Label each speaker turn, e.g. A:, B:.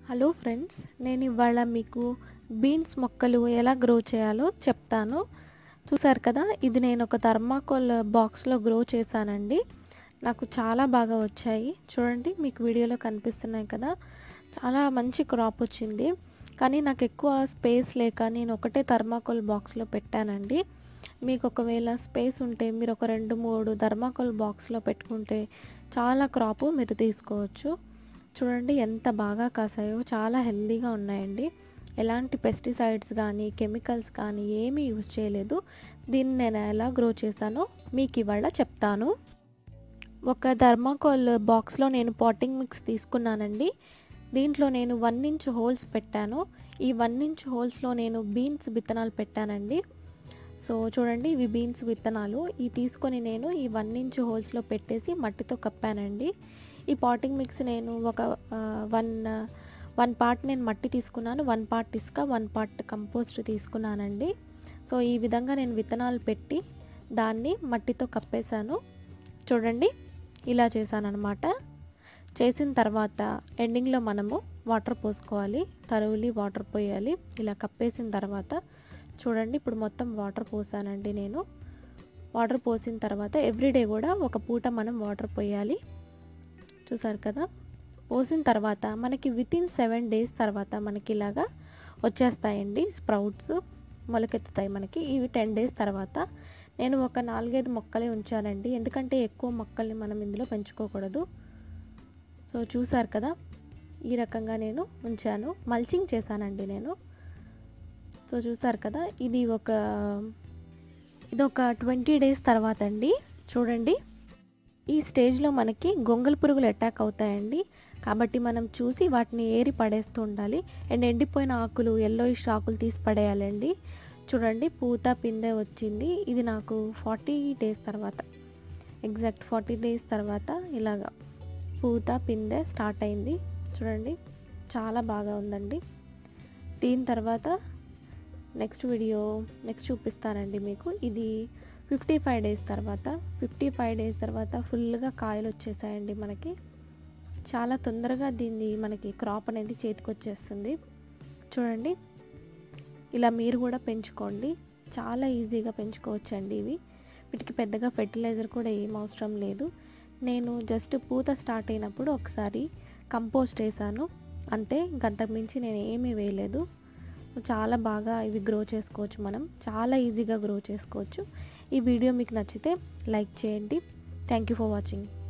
A: hello friends నేను ఇవాళ మీకు బీన్స్ మొక్కలు ఎలా గ్రో చేయాలో చెప్తాను చూసారు కదా ఇది నేను ఒక థర్మాకోల్ బాక్స్లో గ్రో చేశానండి నాకు చాలా బాగా వచ్చాయి చూడండి మీకు వీడియోలో కనిపిస్తున్నాయి కదా చాలా మంచి క్రాప్ వచ్చింది కానీ నాకు ఎక్కువ స్పేస్ లేక నేను ఒకటే థర్మాకోల్ బాక్స్లో పెట్టానండి మీకు ఒకవేళ స్పేస్ ఉంటే మీరు ఒక రెండు మూడు థర్మాకోల్ బాక్స్లో పెట్టుకుంటే చాలా క్రాప్ మీరు తీసుకోవచ్చు చూడండి ఎంత బాగా కాసాయో చాలా హెల్దీగా ఉన్నాయండి ఎలాంటి పెస్టిసైడ్స్ కానీ కెమికల్స్ కానీ ఏమీ యూజ్ చేయలేదు దీన్ని నేను ఎలా గ్రో చేశానో మీకు ఇవాళ చెప్తాను ఒక థర్మాకోల్ బాక్స్లో నేను పాటింగ్ మిక్స్ తీసుకున్నానండి దీంట్లో నేను వన్ ఇంచ్ హోల్స్ పెట్టాను ఈ వన్ ఇంచ్ హోల్స్లో నేను బీన్స్ విత్తనాలు పెట్టానండి సో చూడండి ఇవి బీన్స్ విత్తనాలు ఈ తీసుకొని నేను ఈ వన్ ఇంచ్ హోల్స్లో పెట్టేసి మట్టితో కప్పానండి ఈ పాటింగ్ మిక్స్ నేను ఒక వన్ వన్ పార్ట్ నేను మట్టి తీసుకున్నాను వన్ పార్ట్ ఇసుక వన్ పార్ట్ కంపోస్ట్ తీసుకున్నానండి సో ఈ విధంగా నేను విత్తనాలు పెట్టి దాన్ని మట్టితో కప్పేశాను చూడండి ఇలా చేశాను అనమాట చేసిన తర్వాత ఎండింగ్లో మనము వాటర్ పోసుకోవాలి తరువులి వాటర్ పోయాలి ఇలా కప్పేసిన తర్వాత చూడండి ఇప్పుడు మొత్తం వాటర్ పోసానండి నేను వాటర్ పోసిన తర్వాత ఎవ్రీడే కూడా ఒక పూట మనం వాటర్ పోయాలి చూసారు కదా పోసిన తర్వాత మనకి విత్ ఇన్ సెవెన్ డేస్ తర్వాత మనకి ఇలాగా వచ్చేస్తాయండి స్ప్రౌట్స్ మొలకెత్తుతాయి మనకి ఇవి టెన్ డేస్ తర్వాత నేను ఒక నాలుగైదు మొక్కలే ఉంచానండి ఎందుకంటే ఎక్కువ మొక్కల్ని మనం ఇందులో పెంచుకోకూడదు సో చూసారు కదా ఈ రకంగా నేను ఉంచాను మల్చింగ్ చేశానండి నేను సో చూసారు కదా ఇది ఒక ఇది ఒక ట్వంటీ డేస్ తర్వాత అండి చూడండి ఈ స్టేజ్లో మనకి గొంగల్ పురుగులు అటాక్ అవుతాయండి కాబట్టి మనం చూసి వాటిని ఏరి పడేస్తూ ఉండాలి అండ్ ఎండిపోయిన ఆకులు ఎల్లోయిష్ ఆకులు తీసి పడేయాలండి చూడండి పూత పిందె వచ్చింది ఇది నాకు ఫార్టీ డేస్ తర్వాత ఎగ్జాక్ట్ ఫార్టీ డేస్ తర్వాత ఇలాగా పూత పిందె స్టార్ట్ అయింది చూడండి చాలా బాగా ఉందండి దీని తర్వాత నెక్స్ట్ వీడియో నెక్స్ట్ చూపిస్తానండి మీకు ఇది ఫిఫ్టీ ఫైవ్ డేస్ తర్వాత ఫిఫ్టీ ఫైవ్ డేస్ తర్వాత ఫుల్గా కాయలు వచ్చేసాయండి మనకి చాలా తొందరగా దీన్ని మనకి క్రాప్ అనేది చేతికి వచ్చేస్తుంది చూడండి ఇలా మీరు కూడా పెంచుకోండి చాలా ఈజీగా పెంచుకోవచ్చండి ఇవి వీటికి పెద్దగా ఫెర్టిలైజర్ కూడా ఏం అవసరం లేదు నేను జస్ట్ పూత స్టార్ట్ అయినప్పుడు ఒకసారి కంపోస్ట్ వేసాను అంతే గంటకు మించి నేను ఏమీ వేయలేదు చాలా బాగా ఇవి గ్రో చేసుకోవచ్చు మనం చాలా ఈజీగా గ్రో చేసుకోవచ్చు ఈ వీడియో మీకు నచ్చితే లైక్ చేయండి థ్యాంక్ యూ ఫర్ వాచింగ్